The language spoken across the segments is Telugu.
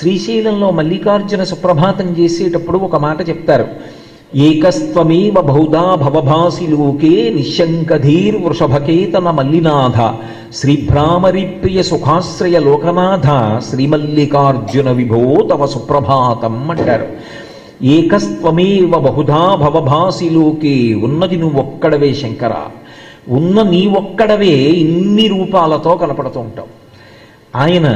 శ్రీశైలంలో మల్లికార్జున సుప్రభాతం చేసేటప్పుడు ఒక మాట చెప్తారు ఏకస్త్వమేవ బహుదా భవభాసి లోకే నిశంకధీర్ వృషభకేతన మల్లినాథ శ్రీభ్రామరి ప్రియ సుఖాశ్రయ లోకనాథ శ్రీమల్లికార్జున విభో తవ సుప్రభాతం అంటారు ఏకస్త్వమేవ బహుధా భవభాసి లోకే ఉన్నది నువ్వు ఒక్కడవే శంకర ఉన్న నీ ఒక్కడవే ఇన్ని రూపాలతో కనపడుతూ ఉంటావు ఆయన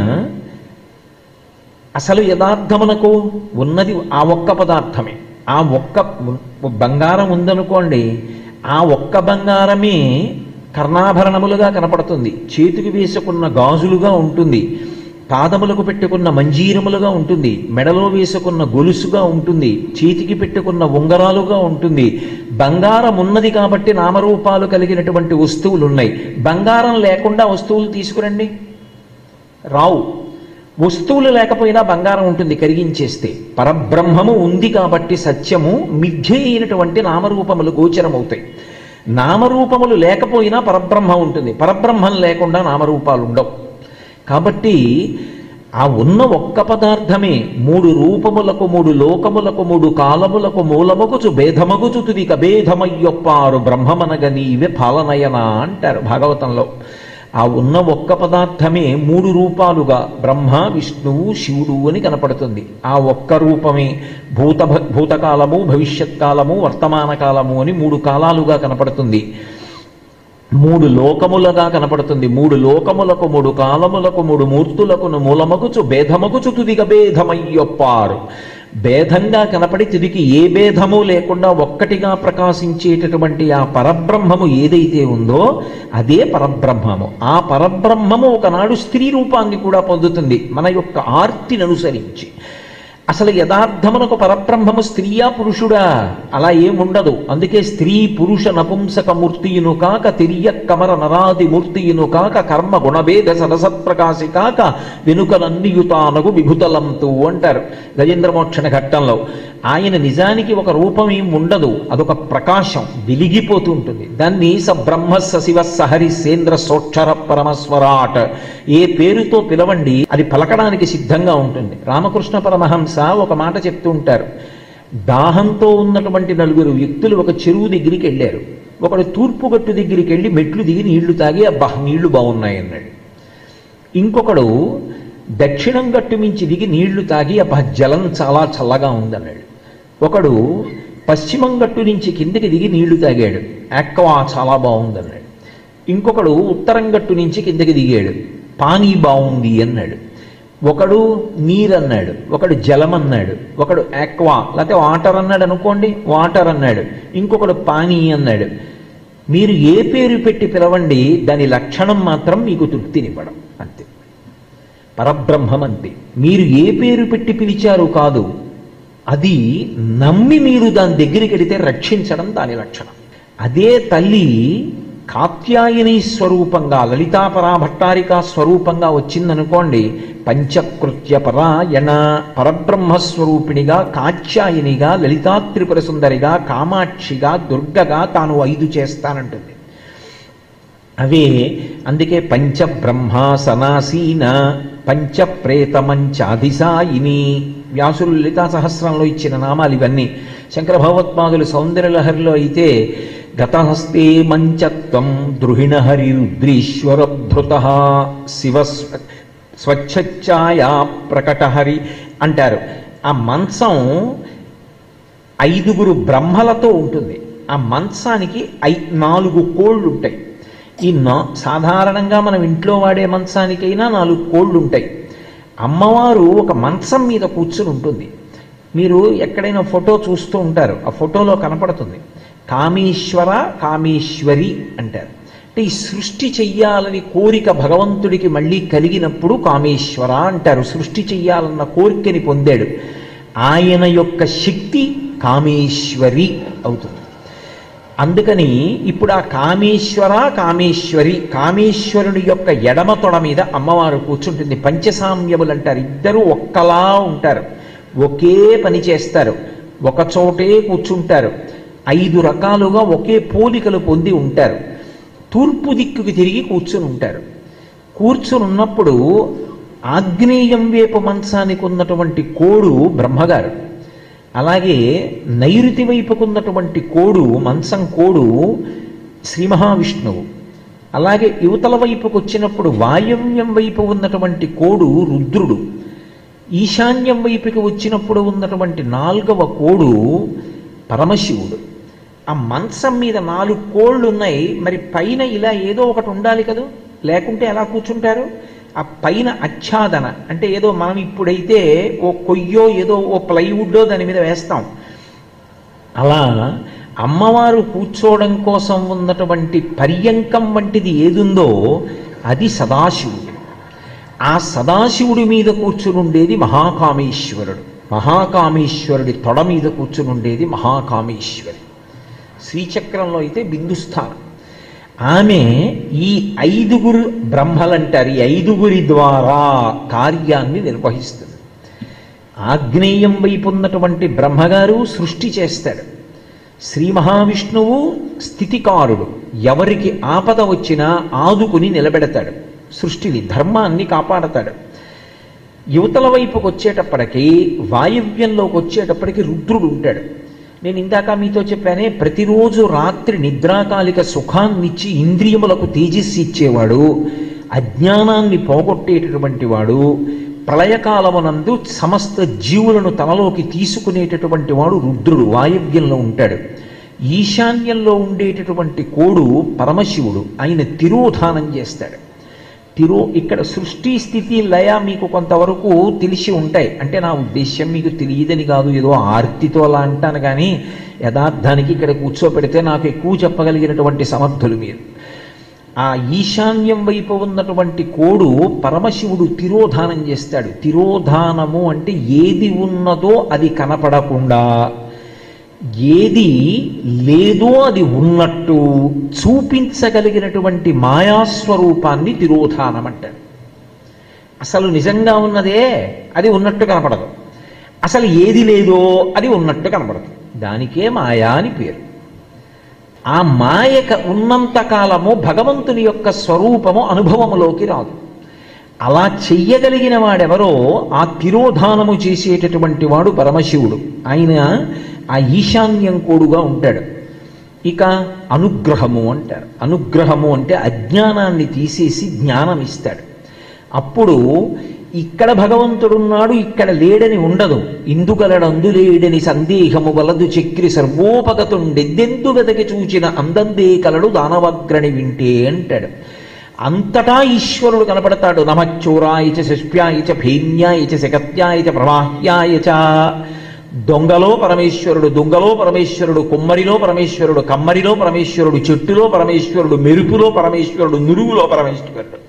అసలు యథార్థమునకు ఉన్నది ఆ ఒక్క పదార్థమే ఆ ఒక్క బంగారం ఉందనుకోండి ఆ ఒక్క బంగారమే కర్ణాభరణములుగా కనపడుతుంది చేతికి వేసుకున్న గాజులుగా ఉంటుంది పాదములకు పెట్టుకున్న మంజీరములుగా ఉంటుంది మెడలో వేసుకున్న గొలుసుగా ఉంటుంది చేతికి పెట్టుకున్న ఉంగరాలుగా ఉంటుంది బంగారం ఉన్నది కాబట్టి నామరూపాలు కలిగినటువంటి వస్తువులు ఉన్నాయి బంగారం లేకుండా వస్తువులు తీసుకురండి రావు వస్తువులు లేకపోయినా బంగారం ఉంటుంది కరిగించేస్తే పరబ్రహ్మము ఉంది కాబట్టి సత్యము మిథ్య అయినటువంటి నామరూపములు గోచరమవుతాయి నామరూపములు లేకపోయినా పరబ్రహ్మ ఉంటుంది పరబ్రహ్మం లేకుండా నామరూపాలు ఉండవు కాబట్టి ఆ ఉన్న ఒక్క పదార్థమే మూడు రూపములకు మూడు లోకములకు మూడు కాలములకు మూలమగుచు భేదమగుచు తుది కభేదమయ్యొప్పారు బ్రహ్మమనగ నీవే పాలనయన అంటారు భాగవతంలో ఆ ఉన్న ఒక్క పదార్థమే మూడు రూపాలుగా బ్రహ్మ విష్ణువు శివుడు అని కనపడుతుంది ఆ ఒక్క రూపమే భూత భూతకాలము భవిష్యత్ కాలము వర్తమాన కాలము అని మూడు కాలాలుగా కనపడుతుంది మూడు లోకములుగా కనపడుతుంది మూడు లోకములకు మూడు కాలములకు మూడు మూర్తులకు మూలమగుచు భేదమగుచు తుదిగ భేదమయ్యొప్పారు భేదంగా కనపడి తిరిగి ఏ భేదము లేకుండా ఒక్కటిగా ప్రకాశించేటటువంటి ఆ పరబ్రహ్మము ఏదైతే ఉందో అదే పరబ్రహ్మము ఆ పరబ్రహ్మము ఒకనాడు స్త్రీ రూపాన్ని కూడా పొందుతుంది మన యొక్క ఆర్తిని అనుసరించి అసలు యథార్థమునకు పరబ్రహ్మము స్త్రీయా పురుషుడా అలా ఏముండదు అందుకే స్త్రీ పురుష నపుంసక మూర్తియును కాక తిరియ కమర నరాది మూర్తియును కాక కర్మ గుణభేద సరసత్ప్రకాశి కాక వెనుకనన్నియుతానగు విభుతలంతు అంటారు గజేంద్రమోక్షణ ఘట్టంలో ఆయన నిజానికి ఒక రూపం ఏం ఉండదు అదొక ప్రకాశం వెలిగిపోతూ ఉంటుంది దాన్ని స బ్రహ్మ శివ సహరి సేంద్ర సోక్షర పరమస్వరాట్ ఏ పేరుతో పిలవండి అది పలకడానికి సిద్ధంగా ఉంటుంది రామకృష్ణ పరమహంస ఒక మాట చెప్తూ ఉంటారు దాహంతో ఉన్నటువంటి నలుగురు వ్యక్తులు ఒక చెరువు దగ్గరికి వెళ్ళారు ఒకడు తూర్పు గట్టు దగ్గరికి వెళ్ళి మెట్లు దిగి నీళ్లు తాగి అబ్బా నీళ్లు బాగున్నాయి అన్నాడు ఇంకొకడు దక్షిణం గట్టు మించి దిగి నీళ్లు తాగి అబ్బా జలం చాలా చల్లగా ఉందన్నాడు ఒకడు పశ్చిమం గట్టు నుంచి కిందికి దిగి నీళ్లు తాగాడు ఆక్వా చాలా బాగుందన్నాడు ఇంకొకడు ఉత్తరం గట్టు నుంచి కిందకి దిగాడు పానీ బాగుంది అన్నాడు ఒకడు నీరు అన్నాడు ఒకడు జలం అన్నాడు ఒకడు ఆక్వా లేకపోతే వాటర్ అన్నాడు అనుకోండి వాటర్ అన్నాడు ఇంకొకడు పానీ అన్నాడు మీరు ఏ పేరు పెట్టి పిలవండి దాని లక్షణం మాత్రం మీకు తృప్తినివ్వడం అంతే పరబ్రహ్మం అంతే మీరు ఏ పేరు పెట్టి పిలిచారు కాదు అది నమ్మి మీరు దాని దగ్గరికి వెడితే రక్షించడం దాని లక్షణం అదే తల్లి కాత్యాయని స్వరూపంగా లలితాపరా భట్టారిక స్వరూపంగా వచ్చిందనుకోండి పంచకృత్య పరాయణ పరబ్రహ్మ స్వరూపిణిగా కాత్యాయనిగా లలితా త్రిపుర సుందరిగా కామాక్షిగా దుర్గగా తాను ఐదు చేస్తానంటుంది అవే అందుకే పంచబ్రహ్మాసనాసీన పంచప్రేతమంచాధిసాయిని వ్యాసులు లలితా సహస్రంలో ఇచ్చిన నామాలు ఇవన్నీ శంకర భగవత్పాదులు సౌందర్యలహరిలో అయితే గతహస్తే మంచత్వం ద్రుహిణ హరి రుద్రీశ్వరభృత శివ స్వచ్ఛఛాయా ప్రకటహరి అంటారు ఆ మంచం ఐదుగురు బ్రహ్మలతో ఉంటుంది ఆ మంచానికి ఐ నాలుగు కోళ్ళు ఉంటాయి ఈ నా సాధారణంగా మనం ఇంట్లో వాడే మంచానికైనా నాలుగు కోళ్ళు ఉంటాయి అమ్మవారు ఒక మంచం మీద కూర్చుని ఉంటుంది మీరు ఎక్కడైనా ఫోటో చూస్తూ ఉంటారు ఆ ఫోటోలో కనపడుతుంది కామేశ్వర కామేశ్వరి అంటారు అంటే ఈ సృష్టి చెయ్యాలని కోరిక భగవంతుడికి మళ్ళీ కలిగినప్పుడు కామేశ్వర అంటారు సృష్టి చెయ్యాలన్న కోరికని పొందాడు ఆయన యొక్క శక్తి కామేశ్వరి అవుతుంది అందుకని ఇప్పుడు ఆ కామేశ్వర కామేశ్వరి కామేశ్వరుడి యొక్క ఎడమ తొడ మీద అమ్మవారు కూర్చుంటుంది పంచసామ్యములు అంటారు ఇద్దరు ఒక్కలా ఉంటారు ఒకే పని చేస్తారు ఒక చోటే కూర్చుంటారు ఐదు రకాలుగా ఒకే పోలికలు పొంది ఉంటారు తూర్పు దిక్కుకి తిరిగి కూర్చుని ఉంటారు కూర్చుని ఉన్నప్పుడు ఆగ్నేయం వైపు మంచానికి ఉన్నటువంటి కోడు బ్రహ్మగారు అలాగే నైరుతి వైపుకున్నటువంటి కోడు మంచం కోడు శ్రీ మహావిష్ణువు అలాగే యువతల వైపుకు వచ్చినప్పుడు వాయవ్యం వైపు ఉన్నటువంటి కోడు రుద్రుడు ఈశాన్యం వైపుకి వచ్చినప్పుడు ఉన్నటువంటి నాలుగవ కోడు పరమశివుడు ఆ మంచం మీద నాలుగు కోళ్ళు ఉన్నాయి మరి పైన ఇలా ఏదో ఒకటి ఉండాలి కదూ లేకుంటే ఎలా కూర్చుంటారు ఆ పైన ఆచ్ఛాదన అంటే ఏదో మనం ఇప్పుడైతే ఓ కొయ్యో ఏదో ఓ ప్లైవుడ్డో దాని మీద వేస్తాం అలా అమ్మవారు కూర్చోవడం కోసం ఉన్నటువంటి పర్యంకం వంటిది ఏదుందో అది సదాశివుడు ఆ సదాశివుడి మీద కూర్చునుండేది మహాకామేశ్వరుడు మహాకామేశ్వరుడి తొడ మీద కూర్చునుండేది మహాకామేశ్వరి శ్రీచక్రంలో అయితే బిందుస్థానం ఆమె ఈ ఐదుగురు బ్రహ్మలంటారు ఈ ఐదుగురి ద్వారా కార్యాన్ని నిర్వహిస్తుంది ఆగ్నేయం వైపు ఉన్నటువంటి బ్రహ్మగారు సృష్టి చేస్తాడు శ్రీ మహావిష్ణువు స్థితికారుడు ఎవరికి ఆపద వచ్చినా ఆదుకుని నిలబెడతాడు సృష్టిని ధర్మాన్ని కాపాడతాడు యువతల వైపుకి వచ్చేటప్పటికి వాయువ్యంలోకి వచ్చేటప్పటికి రుద్రుడు ఉంటాడు నేను ఇందాక మీతో చెప్పానే ప్రతిరోజు రాత్రి నిద్రాకాలిక సుఖాన్నిచ్చి ఇంద్రియములకు తేజస్సు ఇచ్చేవాడు అజ్ఞానాన్ని పోగొట్టేటటువంటి వాడు ప్రళయకాలమునందు సమస్త జీవులను తనలోకి తీసుకునేటటువంటి వాడు రుద్రుడు వాయవ్యంలో ఉంటాడు ఈశాన్యంలో ఉండేటటువంటి కోడు పరమశివుడు ఆయన తిరోధానం చేస్తాడు తిరో ఇక్కడ సృష్టి స్థితి లయ మీకు కొంతవరకు తెలిసి ఉంటాయి అంటే నా ఉద్దేశ్యం మీకు తెలియదని కాదు ఏదో ఆర్తితో అలా అంటాను కానీ యథార్థానికి ఇక్కడ కూర్చోపెడితే నాకు ఎక్కువ చెప్పగలిగినటువంటి సమర్థులు మీరు ఆ ఈశాన్యం వైపు ఉన్నటువంటి కోడు పరమశివుడు తిరోధానం చేస్తాడు తిరోధానము అంటే ఏది ఉన్నదో అది కనపడకుండా ఏది లేదో అది ఉన్నట్టు చూపించగలిగినటువంటి మాయాస్వరూపాన్ని తిరోధానం అంటారు అసలు నిజంగా ఉన్నదే అది ఉన్నట్టు కనపడదు అసలు ఏది లేదో అది ఉన్నట్టు కనపడదు దానికే మాయా అని పేరు ఆ మాయక ఉన్నంత కాలము భగవంతుని యొక్క స్వరూపము అనుభవములోకి రాదు అలా చెయ్యగలిగిన వాడెవరో ఆ తిరోధానము చేసేటటువంటి వాడు పరమశివుడు ఆయన ఆ ఈశాన్యం కోడుగా ఉంటాడు ఇక అనుగ్రహము అంటారు అనుగ్రహము అంటే అజ్ఞానాన్ని తీసేసి జ్ఞానం ఇస్తాడు అప్పుడు ఇక్కడ భగవంతుడున్నాడు ఇక్కడ లేడని ఉండదు ఇందుగలడందు లేడని సందేహము వలదు చక్రి సర్వోపగతుండెద్దెందు వెదకి చూచిన అందందే కలడు దానవగ్రణి వింటే అంటాడు అంతటా ఈశ్వరుడు కనపడతాడు నమచ్చూరాయ చ శిష్ప్యాయ చ భేన్యాయ చ శకత్యాయ చ ప్రవాహ్యాయ చ దొంగలో పరమేశ్వరుడు దొంగలో పరమేశ్వరుడు కుమ్మరిలో పరమేశ్వరుడు కమ్మరిలో పరమేశ్వరుడు చెట్టులో పరమేశ్వరుడు మెరుపులో పరమేశ్వరుడు నురుగులో పరమేశ్వరుడు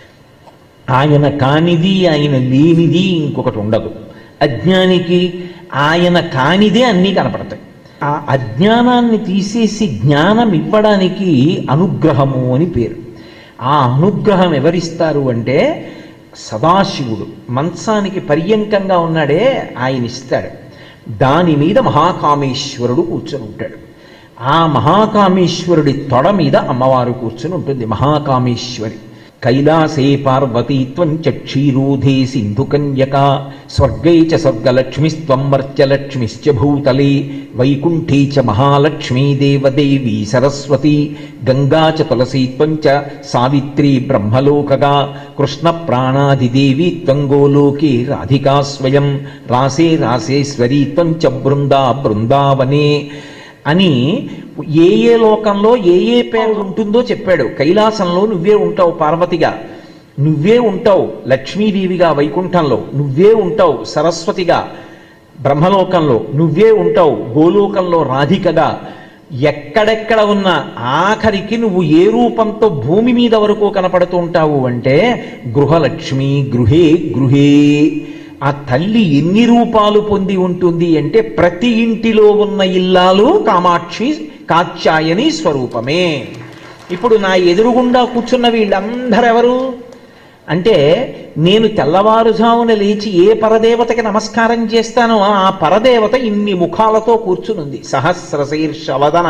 ఆయన కానిది ఆయన లేనిది ఇంకొకటి ఉండదు అజ్ఞానికి ఆయన కానిదే అన్నీ కనపడతాయి ఆ అజ్ఞానాన్ని తీసేసి జ్ఞానం ఇవ్వడానికి అనుగ్రహము అని పేరు ఆ అనుగ్రహం ఎవరిస్తారు అంటే సదాశివుడు మంచానికి పర్యంకంగా ఉన్నాడే ఆయన ఇస్తాడు దాని మీద మహాకామేశ్వరుడు కూర్చొని ఉంటాడు ఆ మహాకామేశ్వరుడి తొడ మీద అమ్మవారు కూర్చొని ఉంటుంది మహాకామేశ్వరి కైలాసే పార్వతీత్వం చ క్షీరోధే సింధుకన్యక స్వర్గై చ స్వర్గలక్ష్మిస్త్వం మర్త్యలక్ష్మిశ్చ భూతలే వైకుంఠే చ మహాలక్ష్మీ దేవదేవీ సరస్వతి గంగా చ తులసీత్వం చ సావిత్రీ బ్రహ్మలోకగా కృష్ణ ప్రాణాదిదేవి త్వం గోలోకే రాధికా స్వయం రాసే రాసేశ్వరీ త్వం చ బృందా బృందావనే అని ఏ ఏ లోకంలో ఏ ఏ పేరు ఉంటుందో చెప్పాడు కైలాసంలో నువ్వే ఉంటావు పార్వతిగా నువ్వే ఉంటావు లక్ష్మీదేవిగా వైకుంఠంలో నువ్వే ఉంటావు సరస్వతిగా బ్రహ్మలోకంలో నువ్వే ఉంటావు గోలోకంలో రాధికగా ఎక్కడెక్కడ ఉన్న ఆఖరికి నువ్వు ఏ రూపంతో భూమి మీద వరకు కనపడుతూ ఉంటావు అంటే గృహలక్ష్మి గృహే గృహే ఆ తల్లి ఎన్ని రూపాలు పొంది ఉంటుంది అంటే ప్రతి ఇంటిలో ఉన్న ఇల్లాలు కామాక్షి కాత్యాయని స్వరూపమే ఇప్పుడు నా ఎదురుగుండా కూర్చున్న వీళ్ళందరూ ఎవరు అంటే నేను తెల్లవారుజామున లేచి ఏ పరదేవతకి నమస్కారం చేస్తానో ఆ పరదేవత ఇన్ని ముఖాలతో కూర్చునుంది సహస్ర శీర్షవదన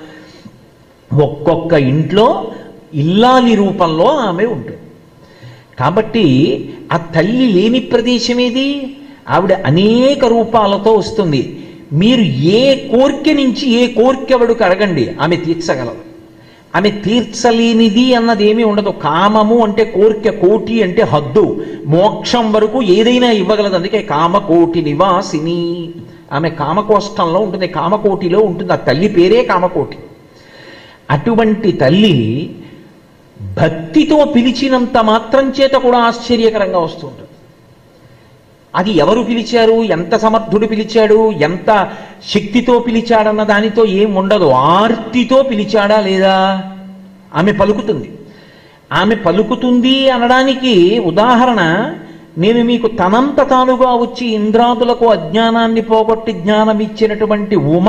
ఒక్కొక్క ఇంట్లో ఇల్లాలి రూపంలో ఆమె ఉంటుంది కాబట్టి ఆ తల్లి లేని ప్రదేశం ఏది ఆవిడ అనేక రూపాలతో వస్తుంది మీరు ఏ కోరిక నుంచి ఏ కోరికెవడికి అడగండి ఆమె తీర్చగలదు ఆమె తీర్చలేనిది అన్నది ఏమీ ఉండదు కామము అంటే కోరిక కోటి అంటే హద్దు మోక్షం వరకు ఏదైనా ఇవ్వగలదు అందుకే కామకోటి నివాసిని ఆమె కామకోష్టంలో ఉంటుంది కామకోటిలో ఉంటుంది ఆ తల్లి పేరే కామకోటి అటువంటి తల్లి భక్తితో పిలిచినంత మాత్రం చేత కూడా ఆశ్చర్యకరంగా వస్తుంటుంది అది ఎవరు పిలిచారు ఎంత సమర్థుడు పిలిచాడు ఎంత శక్తితో పిలిచాడన్న దానితో ఏం ఉండదు ఆర్తితో పిలిచాడా లేదా ఆమె పలుకుతుంది ఆమె పలుకుతుంది అనడానికి ఉదాహరణ నేను మీకు తనంత తానుగా వచ్చి ఇంద్రాదులకు అజ్ఞానాన్ని పోగొట్టి జ్ఞానం ఇచ్చినటువంటి ఉమ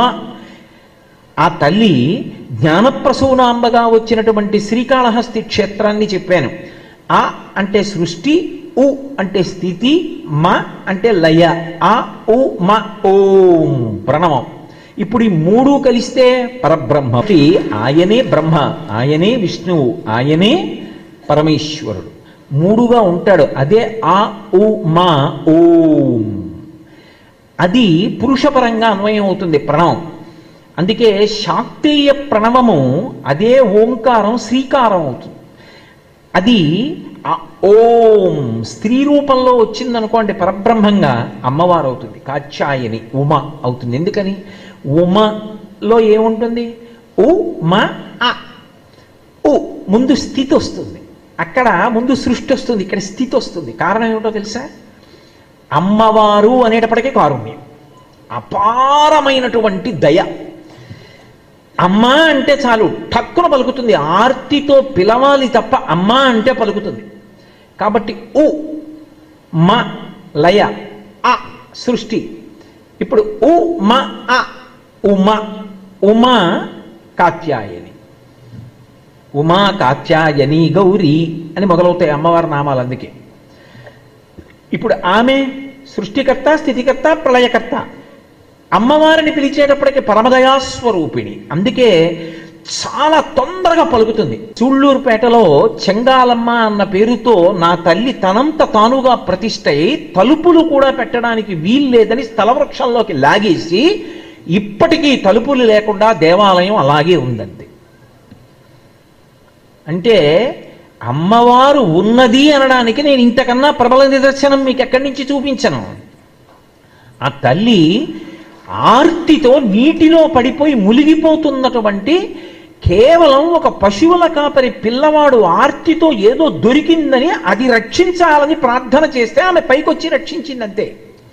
ఆ తల్లి జ్ఞానప్రసూనాంబగా వచ్చినటువంటి శ్రీకాళహస్తి క్షేత్రాన్ని చెప్పాను ఆ అంటే సృష్టి ఉ అంటే స్థితి మ అంటే లయ ఆ ఉ మ ఓం ప్రణవం ఇప్పుడు ఈ మూడు కలిస్తే పరబ్రహ్మ ఆయనే బ్రహ్మ ఆయనే విష్ణువు ఆయనే పరమేశ్వరుడు మూడుగా ఉంటాడు అదే ఆ ఉ మా ఓం అది పురుషపరంగా అన్వయం అవుతుంది ప్రణవం అందుకే శాక్తేయ ప్రణవము అదే ఓంకారం శ్రీకారం అవుతుంది అది ఆ ఓం స్త్రీ రూపంలో వచ్చిందనుకోండి పరబ్రహ్మంగా అమ్మవారు అవుతుంది కాచ్యాయని ఉమ అవుతుంది ఎందుకని ఉమలో ఏముంటుంది ఉ మ అ ఉ ముందు స్థితి వస్తుంది అక్కడ ముందు సృష్టి వస్తుంది ఇక్కడ స్థితి వస్తుంది కారణం ఏమిటో తెలుసా అమ్మవారు అనేటప్పటికీ కారుణ్యం అపారమైనటువంటి దయ అమ్మ అంటే చాలు టక్కున పలుకుతుంది ఆర్తితో పిలవాలి తప్ప అమ్మ అంటే పలుకుతుంది కాబట్టి ఉ మ లయ అ సృష్టి ఇప్పుడు ఉ మ అ ఉమ ఉమ కాత్యాయని ఉమా కాత్యాయని గౌరీ అని మొదలవుతాయి అమ్మవారి నామాలు అందుకే ఇప్పుడు ఆమె సృష్టికర్త స్థితికర్త ప్రళయకర్త అమ్మవారిని పిలిచేటప్పటికి పరమదయాస్వరూపిణి అందుకే చాలా తొందరగా పలుకుతుంది చూళ్ళూరుపేటలో చెంగాలమ్మ అన్న పేరుతో నా తల్లి తనంత తానుగా ప్రతిష్ట అయి తలుపులు కూడా పెట్టడానికి వీల్లేదని స్థలవృక్షంలోకి లాగేసి ఇప్పటికీ తలుపులు లేకుండా దేవాలయం అలాగే ఉందంతే అంటే అమ్మవారు ఉన్నది అనడానికి నేను ఇంతకన్నా ప్రబల నిదర్శనం మీకు ఎక్కడి నుంచి చూపించను ఆ తల్లి ఆర్తితో నీటిలో పడిపోయి మునిగిపోతున్నటువంటి కేవలం ఒక పశువుల కాపరి పిల్లవాడు ఆర్తితో ఏదో దొరికిందని అది రక్షించాలని ప్రార్థన చేస్తే ఆమె పైకొచ్చి రక్షించిందంతే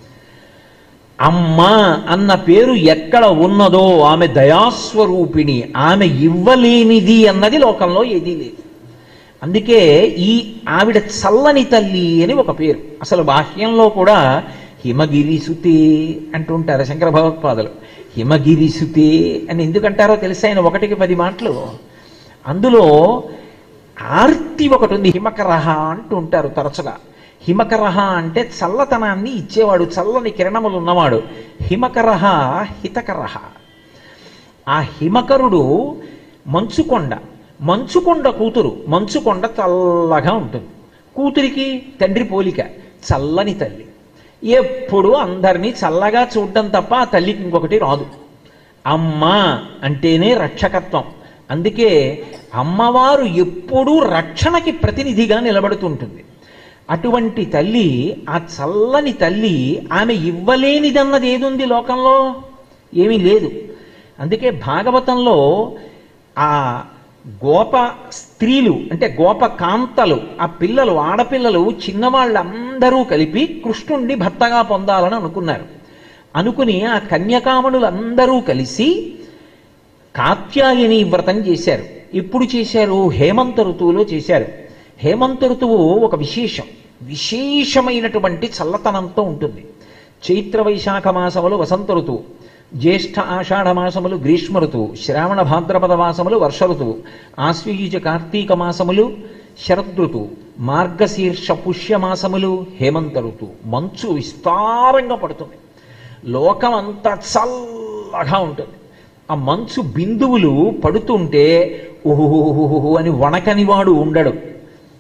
అమ్మ అన్న పేరు ఎక్కడ ఉన్నదో ఆమె దయాస్వరూపిణి ఆమె ఇవ్వలేనిది అన్నది లోకంలో ఏదీ లేదు అందుకే ఈ ఆవిడ చల్లని తల్లి అని ఒక పేరు అసలు బాహ్యంలో కూడా హిమగిరిసుతే అంటుంటారు శంకర భగవత్పాదులు హిమగిరిసుతే అని ఎందుకంటారో తెలిసి ఆయన ఒకటికి పది మాటలు అందులో ఆర్తి ఒకటి ఉంది హిమకరహ అంటూ ఉంటారు తరచుగా హిమకరహ అంటే చల్లతనాన్ని ఇచ్చేవాడు చల్లని కిరణములు ఉన్నవాడు హిమకరహ హితకరహ ఆ హిమకరుడు మంచుకొండ మంచుకొండ కూతురు మంచుకొండ చల్లగా ఉంటుంది కూతురికి తండ్రి పోలిక చల్లని తల్లి ఎప్పుడు అందరినీ చల్లగా చూడడం తప్ప ఆ తల్లికి ఇంకొకటి రాదు అమ్మ అంటేనే రక్షకత్వం అందుకే అమ్మవారు ఎప్పుడూ రక్షణకి ప్రతినిధిగా నిలబడుతుంటుంది అటువంటి తల్లి ఆ చల్లని తల్లి ఆమె ఇవ్వలేనిదన్నది ఏదుంది లోకంలో ఏమీ లేదు అందుకే భాగవతంలో ఆ గోప స్త్రీలు అంటే గోప కాంతలు ఆ పిల్లలు ఆడపిల్లలు చిన్నవాళ్ళందరూ కలిపి కృష్ణుణ్ణి భర్తగా పొందాలని అనుకున్నారు అనుకుని ఆ కన్యకామణులందరూ కలిసి కాత్యాయని వ్రతం చేశారు ఎప్పుడు చేశారు హేమంత ఋతువులో చేశారు హేమంత ఋతువు ఒక విశేషం విశేషమైనటువంటి చల్లతనంతో ఉంటుంది చైత్ర వైశాఖ మాసములు వసంత ఋతువు జ్యేష్ఠ ఆషాఢ మాసములు గ్రీష్మ ఋతువు శ్రావణ భాద్రపద మాసములు వర్ష ఋతువు ఆశ్వయుజ కార్తీక మాసములు శరదృతువు మార్గశీర్ష పుష్య మాసములు హేమంత ఋతువు మంచు విస్తారంగా పడుతుంది లోకం అంతా చల్లగా ఉంటుంది ఆ మంచు బిందువులు పడుతుంటే ఓహోహోహో అని వణకని వాడు ఉండడు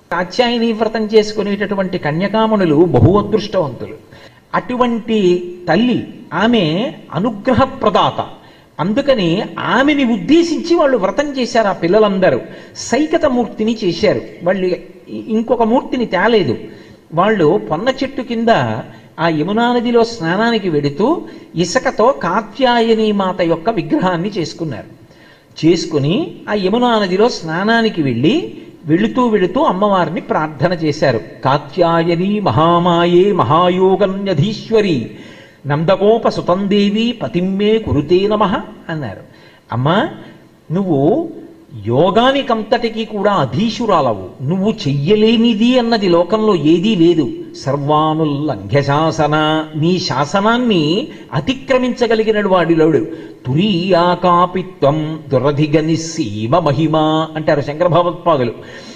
కాత్యాయని వ్రతం చేసుకునేటటువంటి కన్యకామణులు బహు అదృష్టవంతులు అటువంటి తల్లి ఆమె అనుగ్రహ ప్రదాత అందుకని ఆమెని ఉద్దేశించి వాళ్ళు వ్రతం చేశారు ఆ పిల్లలందరూ సైకత మూర్తిని చేశారు వాళ్ళు ఇంకొక మూర్తిని తేలేదు వాళ్ళు పొన్న చెట్టు కింద ఆ యమునా నదిలో స్నానానికి వెడుతూ ఇసుకతో కాత్యాయని మాత యొక్క విగ్రహాన్ని చేసుకున్నారు చేసుకుని ఆ యమునా నదిలో స్నానానికి వెళ్ళి వెళుతూ వెళుతూ అమ్మవారిని ప్రార్థన చేశారు కాత్యాయని మహామాయే మహాయోగన్యధీశ్వరి నందగోప సుతందేవి పతిమ్మే కురుతే నమ అన్నారు అమ్మా నువ్వు యోగానికంతటికి కూడా అధీశురాలవు నువ్వు చెయ్యలేనిది అన్నది లోకంలో ఏదీ లేదు సర్వానుల్లంఘ్య శాసన నీ శాసనాన్ని అతిక్రమించగలిగిన వాడిలోడు తురీయాకాపిత్వం దురధిగని సీమ మహిమ అంటారు శంకర భగవత్పాదులు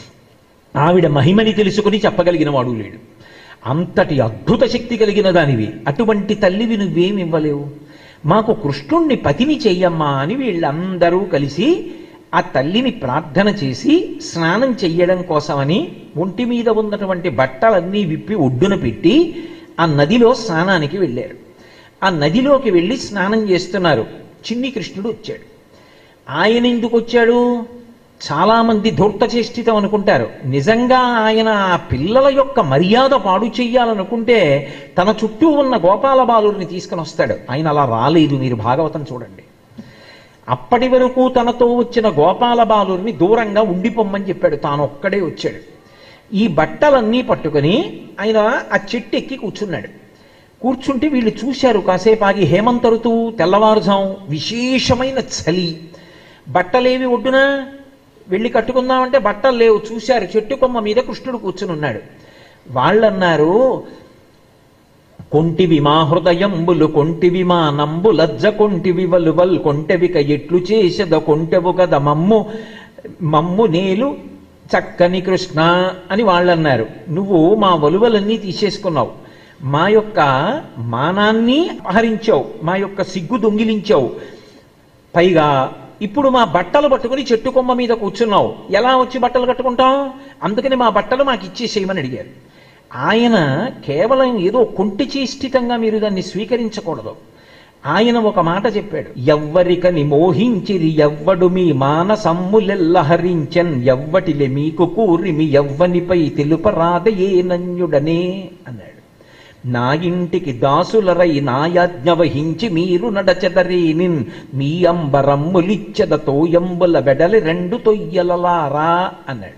ఆవిడ మహిమని తెలుసుకుని చెప్పగలిగిన వాడు లేడు అంతటి అద్భుత శక్తి కలిగిన దానివి అటువంటి తల్లివి నువ్వేం ఇవ్వలేవు మాకు కృష్ణుణ్ణి పతిని చెయ్యమ్మా అని వీళ్ళందరూ కలిసి ఆ తల్లిని ప్రార్థన చేసి స్నానం చెయ్యడం కోసమని ఒంటి మీద ఉన్నటువంటి బట్టలన్నీ విప్పి ఒడ్డున పెట్టి ఆ నదిలో స్నానానికి వెళ్ళారు ఆ నదిలోకి వెళ్ళి స్నానం చేస్తున్నారు చిన్ని కృష్ణుడు వచ్చాడు ఆయన ఎందుకు వచ్చాడు చాలా మంది ధూర్త చేష్టితం అనుకుంటారు నిజంగా ఆయన ఆ పిల్లల యొక్క మర్యాద పాడు చెయ్యాలనుకుంటే తన చుట్టూ ఉన్న గోపాల బాలుని తీసుకుని వస్తాడు ఆయన అలా రాలేదు మీరు భాగవతం చూడండి అప్పటి వరకు తనతో వచ్చిన గోపాల బాలుని దూరంగా ఉండిపోమ్మని చెప్పాడు తాను ఒక్కడే వచ్చాడు ఈ బట్టలన్నీ పట్టుకుని ఆయన ఆ చెట్టు ఎక్కి కూర్చున్నాడు కూర్చుంటే వీళ్ళు చూశారు కాసేపు ఆగి హేమంత ఋతువు తెల్లవారుజాం విశేషమైన చలి బట్టలేవి ఒడ్డున వెళ్ళి కట్టుకుందామంటే బట్టలు లేవు చూశారు చెట్టు కొమ్మ మీద కృష్ణుడు కూర్చుని ఉన్నాడు వాళ్ళన్నారు కొంటివి మా హృదయంబులు కొంటివి మా నంబు లజ్జ కొంటివి వలువల్ కొంటెవిక ఎట్లు చేసద కొంటెవు కద మమ్ము మమ్ము నేలు చక్కని కృష్ణ అని వాళ్ళన్నారు నువ్వు మా వలువలన్నీ తీసేసుకున్నావు మా యొక్క మానాన్ని అపహరించావు మా యొక్క సిగ్గు దొంగిలించావు పైగా ఇప్పుడు మా బట్టలు పట్టుకుని చెట్టు కొమ్మ మీద కూర్చున్నావు ఎలా వచ్చి బట్టలు కట్టుకుంటాం అందుకని మా బట్టలు మాకు ఇచ్చేసేయమని అడిగారు ఆయన కేవలం ఏదో కొంటి చేష్టితంగా మీరు దాన్ని స్వీకరించకూడదు ఆయన ఒక మాట చెప్పాడు ఎవ్వరికని మోహించిరి ఎవ్వడు మీ మానసమ్ములెల్లహరించన్ ఎవ్వటిలే మీకు కూరిమి ఎవ్వనిపై తెలుపరాద ఏ నన్యుడనే అన్నాడు నా ఇంటికి దాసులరై నాయాజ్ఞ వహించి మీరు నడచెదరేనిన్ మీ అంబరమ్ములిచ్చద తోయంబుల వెడలి రెండు తొయ్యలలారా అన్నాడు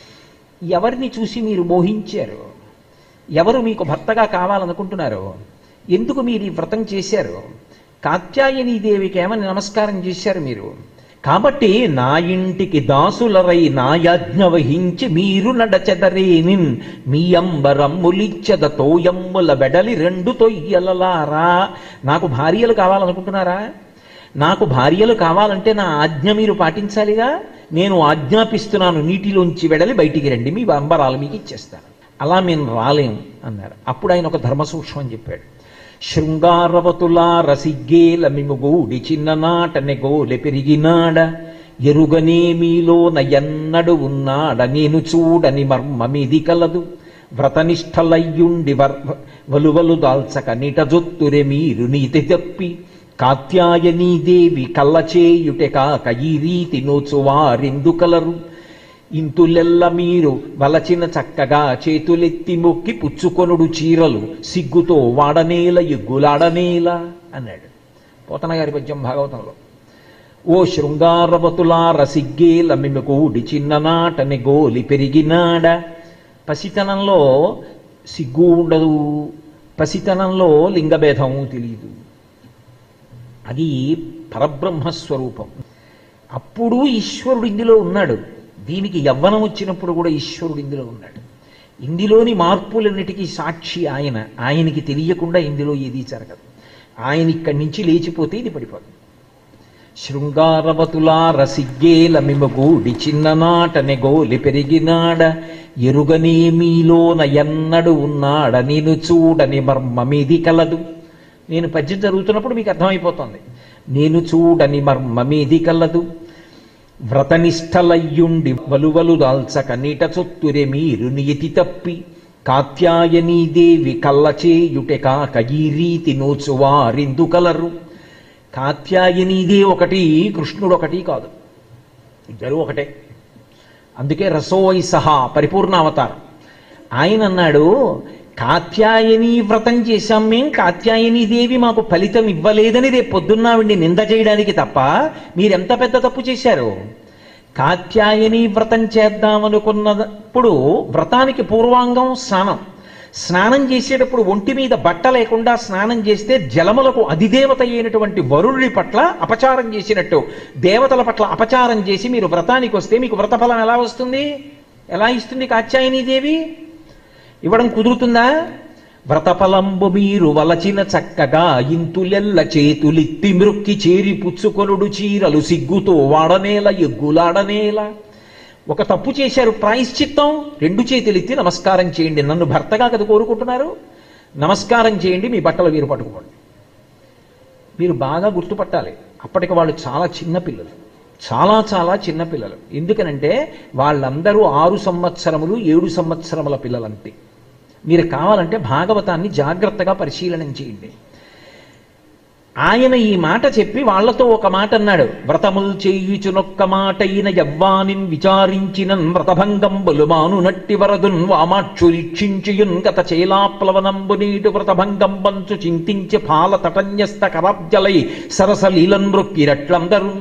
ఎవరిని చూసి మీరు మోహించారు ఎవరు మీకు భర్తగా కావాలనుకుంటున్నారు ఎందుకు మీరు ఈ వ్రతం చేశారు కాత్యాయని దేవికి ఏమని నమస్కారం చేశారు మీరు కాబట్టి నా ఇంటికి దాసులరై నాయాజ్ఞ వహించి మీరు నడచెదరేనిన్ మీ అంబరమ్ములిచ్చద తోయమ్ముల వెడలి రెండు తొయ్యలలారా నాకు భార్యలు కావాలనుకుంటున్నారా నాకు భార్యలు కావాలంటే నా ఆజ్ఞ మీరు పాటించాలిగా నేను ఆజ్ఞాపిస్తున్నాను నీటిలోంచి వెడలి బయటికి రండి మీ అంబరాలు మీకు ఇచ్చేస్తాను అలా మేము రాలేం అన్నారు అప్పుడు ఆయన ఒక ధర్మ సూక్ష్మం చెప్పాడు శృంగారవతులా రసిగ్గేల మిముగూడి చిన్ననాటనె గోలె పెరిగినాడ ఎరుగనే మీలోన ఎన్నడు ఉన్నాడ నేను చూడని మర్మమిది కలదు వ్రతనిష్టలయ్యుండి వర్ వలువలు దాల్చక నిటజొత్తురె మీరు నీతి తప్పి కాత్యాయనీదేవి కల్లచేయుటె కాక ఈ రీతి నోచువారెందు కలరు ఇంతులెల్ల మీరు వలచిన చక్కగా చేతులెత్తి మొక్కి పుచ్చుకొనుడు చీరలు సిగ్గుతో వాడనేల ఎగ్గులాడనేల అన్నాడు పోతన గారి పద్యం భాగవతంలో ఓ శృంగారవతులార సిగ్గేల మిమకూడి చిన్ననాటని గోలి పెరిగినాడ పసితనంలో సిగ్గు ఉండదు పసితనంలో లింగభేదం తెలియదు అది పరబ్రహ్మస్వరూపం అప్పుడు ఈశ్వరుడు ఇందులో ఉన్నాడు దీనికి యవ్వనం వచ్చినప్పుడు కూడా ఈశ్వరుడు ఇందులో ఉన్నాడు ఇందులోని మార్పులన్నిటికీ సాక్షి ఆయన ఆయనకి తెలియకుండా ఇందులో ఏదీ జరగదు ఆయన ఇక్కడి నుంచి లేచిపోతే ఇది పడిపోతుంది శృంగారవతులా రసిగ్గేల మిమగూడి చిన్ననాటనె గోలి పెరిగినాడ ఎరుగనే మీలోన ఎన్నడు ఉన్నాడ నేను చూడని మర్మమిది కలదు నేను పద్యం జరుగుతున్నప్పుడు మీకు అర్థమైపోతుంది నేను చూడని మర్మమిది కలదు వ్రతనిష్టలయ్యుండి వలువలు దాల్చక నీట చొత్తురె మీరు నియతి తప్పి కాత్యాయనీదేవి కల్లచేయుటె కాక ఈ రీతి నోచువారిందు కలరు కాత్యాయనీదే ఒకటి కృష్ణుడు ఒకటి కాదు ఇద్దరు ఒకటే అందుకే రసోయి సహా పరిపూర్ణ అవతారం ఆయన అన్నాడు కాత్యాయని వ్రతం చేశాం మేం కాత్యాయని దేవి మాకు ఫలితం ఇవ్వలేదని రేపు పొద్దున్నావిడిని నింద చేయడానికి తప్ప మీరెంత పెద్ద తప్పు చేశారు కాత్యాయని వ్రతం చేద్దామనుకున్నప్పుడు వ్రతానికి పూర్వాంగం స్నానం స్నానం చేసేటప్పుడు ఒంటి మీద బట్ట లేకుండా స్నానం చేస్తే జలములకు అధిదేవత అయినటువంటి వరుణుడి పట్ల అపచారం చేసినట్టు దేవతల పట్ల అపచారం చేసి మీరు వ్రతానికి వస్తే మీకు వ్రతఫలం ఎలా వస్తుంది ఎలా ఇస్తుంది కాత్యాయని దేవి ఇవ్వడం కుదురుతుందా వ్రతఫలంబు మీరు వలచిన చక్కగా ఇంతులెల్ల చేతులిత్తి మృక్కి చేరి పుచ్చుకొనుడు చీరలు సిగ్గుతో వాడనేల ఎగ్గులాడనేల ఒక తప్పు చేశారు ప్రాయశ్చిత్తం రెండు చేతులెత్తి నమస్కారం చేయండి నన్ను భర్తగా కదా కోరుకుంటున్నారు నమస్కారం చేయండి మీ బట్టలు మీరు పట్టుకోండి మీరు బాగా గుర్తుపట్టాలి అప్పటికి వాళ్ళు చాలా చిన్న పిల్లలు చాలా చాలా చిన్న పిల్లలు ఎందుకనంటే వాళ్ళందరూ ఆరు సంవత్సరములు ఏడు సంవత్సరముల పిల్లలంతే మీరు కావాలంటే భాగవతాన్ని జాగ్రత్తగా పరిశీలనం చేయండి ఆయన ఈ మాట చెప్పి వాళ్లతో ఒక మాట అన్నాడు వ్రతముల్ చేయుచునొక్క మాట అయిన యవ్వానిన్ విచారించినన్ వ్రతభంగం బలుమాను నట్టి వరదున్ వామాక్షు రీక్షించియున్ గత చేలాప్లవనంబు నీటు వ్రతభంగం పంచు చింతించి పాల తటన్యస్త కరాబ్జలై సరసలీలన్ మృక్కిరట్లందరూ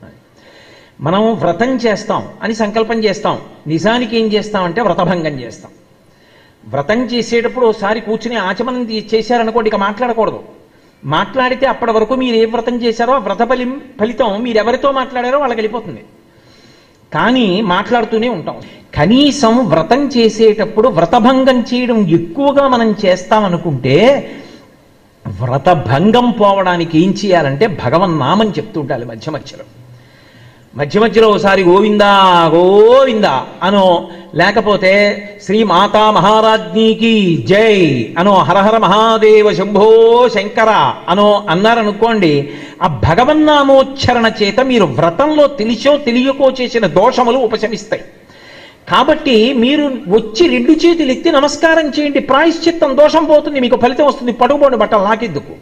మనం వ్రతం చేస్తాం అని సంకల్పం చేస్తాం నిజానికి ఏం చేస్తామంటే వ్రతభంగం చేస్తాం వ్రతం చేసేటప్పుడు ఒకసారి కూర్చుని ఆచమనం చేశారనుకోండి ఇక మాట్లాడకూడదు మాట్లాడితే అప్పటి వరకు మీరు ఏ వ్రతం చేశారో ఆ వ్రత ఫలి ఫలితం మీరు ఎవరితో మాట్లాడారో వాళ్ళకి వెళ్ళిపోతుంది కానీ మాట్లాడుతూనే ఉంటాం కనీసం వ్రతం చేసేటప్పుడు వ్రతభంగం చేయడం ఎక్కువగా మనం చేస్తామనుకుంటే వ్రతభంగం పోవడానికి ఏం చేయాలంటే భగవన్నామం చెప్తూ ఉండాలి మధ్య మధ్యలో మధ్య మధ్యలో ఒకసారి గోవిందా గోవిందా అనో లేకపోతే శ్రీ మాతా మహారాజ్ఞికి జై అనో హరహర మహాదేవ శంభో శంకర అనో అన్నారనుకోండి ఆ భగవన్నామోచ్చరణ చేత మీరు వ్రతంలో తెలిసో తెలియకో చేసిన దోషములు ఉపశమిస్తాయి కాబట్టి మీరు వచ్చి రెండు చేతులు ఎత్తి నమస్కారం చేయండి ప్రాయశ్చిత్తం దోషం పోతుంది మీకు ఫలితం వస్తుంది పడుకోండి బట్టలు నాకెందుకు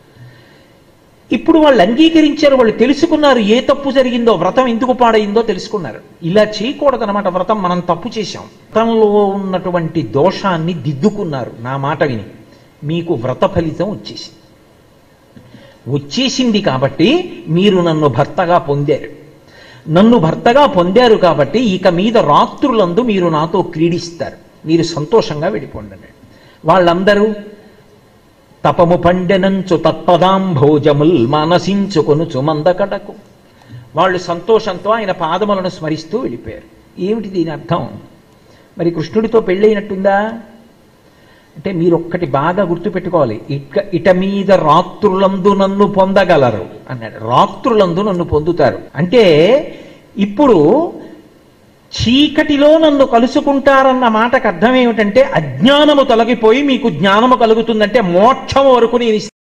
ఇప్పుడు వాళ్ళు అంగీకరించారు వాళ్ళు తెలుసుకున్నారు ఏ తప్పు జరిగిందో వ్రతం ఎందుకు పాడైందో తెలుసుకున్నారు ఇలా చేయకూడదనమాట వ్రతం మనం తప్పు చేశాం వ్రతంలో ఉన్నటువంటి దోషాన్ని దిద్దుకున్నారు నా మాట విని మీకు వ్రత ఫలితం వచ్చేసింది వచ్చేసింది కాబట్టి మీరు నన్ను భర్తగా పొందారు నన్ను భర్తగా పొందారు కాబట్టి ఇక మీద రాత్రులందు మీరు నాతో క్రీడిస్తారు మీరు సంతోషంగా వెళ్ళిపోండి వాళ్ళందరూ తపము పండెనంచు తత్పదాంభోజముల్ మానసించుకొనుచు మందకటకు వాళ్ళు సంతోషంతో ఆయన పాదములను స్మరిస్తూ వెళ్ళిపోయారు ఏమిటి దీని అర్థం మరి కృష్ణుడితో పెళ్ళైనట్టుందా అంటే మీరు ఒక్కటి బాగా గుర్తుపెట్టుకోవాలి ఇక ఇట మీద రాత్రులందు నన్ను పొందగలరు అన్నాడు రాత్రులందు నన్ను పొందుతారు అంటే ఇప్పుడు చీకటిలో నన్ను కలుసుకుంటారన్న మాటకు అర్థం ఏమిటంటే అజ్ఞానము తొలగిపోయి మీకు జ్ఞానము కలుగుతుందంటే మోక్షం వరకు నేను